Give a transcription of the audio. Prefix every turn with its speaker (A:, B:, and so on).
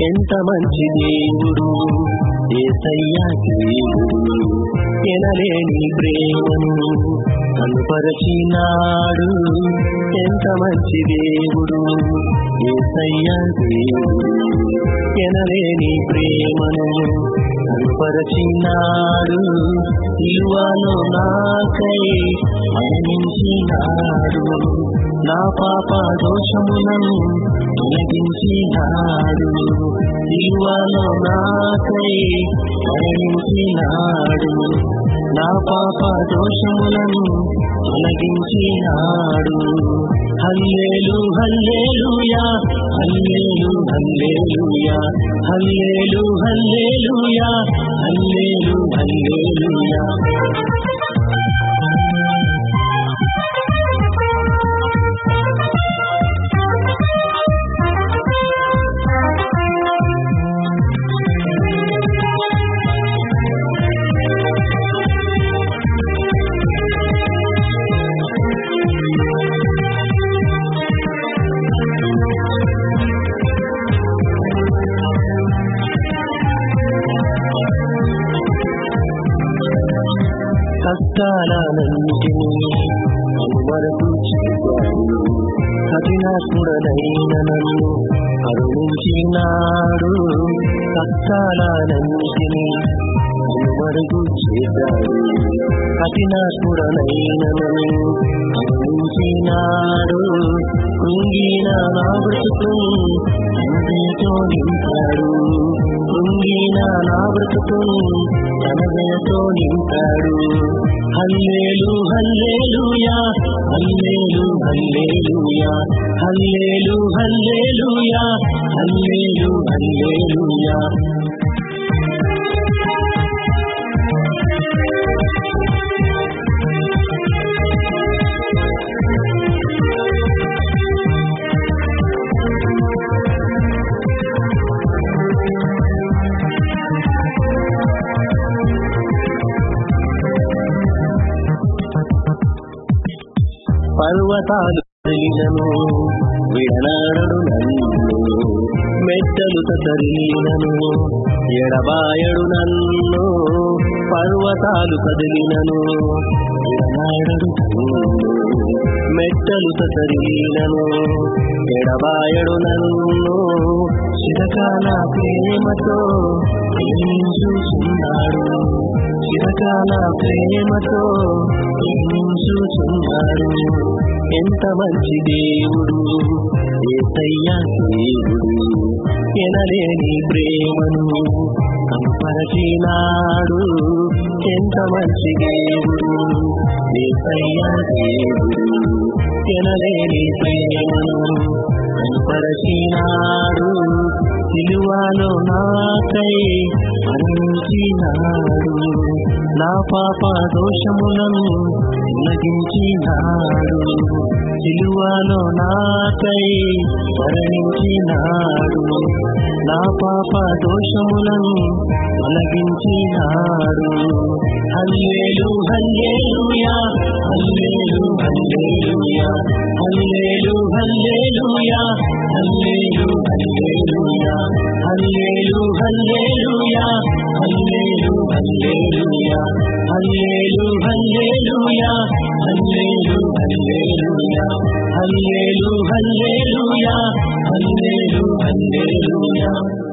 A: ఎంత మంచి దేవుడు ఏసయ్యా దేవుడు ఎనలేని ప్రేమను కనుపరచినాడు ఎంత మంచి దేవుడు ఏసయ్యా దేవుడు ఎనలేని ప్రేమను కనుపరచినాడు ఇలువలో నాకై మరణించినాడు నా పాప దోషములను తొలగించినాడు ఇలువలో నాకై మరణించినాడు నా పాప దోషములను తొలగించినాడు హల్లేలు హల్లేలుయా హల్లేలు హల్లేలుయా హల్లేలు హల్లేలుయా హల్లేలు హల్లేలుయా కష్టాలన్నింటినీ వరకు చేశాడు కఠినాత్ముడనైన నన్ను కరుణించినాడు కష్టాలన్నింటినీ వరకు చేశాడు కఠినాత్ముడనైన నన్ను కరుణించినాడు కృంగిన నా బ్రతుకును తనదయతో నింపాడు కృంగిన నా బ్రతుకును తనదయతో నింపాడు హల్లేలు హల్లేలుయా హల్లేలు హల్లేలుయా హల్లేలు హల్లేలుయా హల్లేలు హల్లేలుయా పర్వతాలు తగినను విడనాడడు నన్ను మెట్టలు తరిగినను ఎడబాయడు నన్ను పర్వతాలు కదిలినను విడనాడడు నన్ను మెట్టలు తరిగినను ఎడబాయడు నన్ను చిరకాల ప్రేమతో చూస్తున్నాడు చిరకాల ప్రేమతో చూస్తున్నాడు ఎంత మంచి దేవుడు ఏసయ్యా దేవుడు ఎనలేని ప్రేమను కంపరచినాడు ఎంత మంచి దేవుడు ఏసయ్యా దేవుడు ఎనలేని ప్రేమను కంపరచినాడు సిలువలో నాకై మరణించినాడు నా పాప దోషములను తొలగించినాడు సిలువలో నాకై మరణించినాడు నా పాప దోషములను తొలగించినాడు హల్లేలు హల్లేలుయా హల్లేలు హల్లేలుయా హల్లేలు హల్లేలుయా హల్లేలు హల్లేలుయా హల్లేలు హల్లేలుయా హల్లేలు హల్లేలుయా హల్లేలు హల్లేలుయా హల్లేలు హల్లేలుయా హల్లేలు హల్లేలుయా హల్లేలు హల్లేలుయా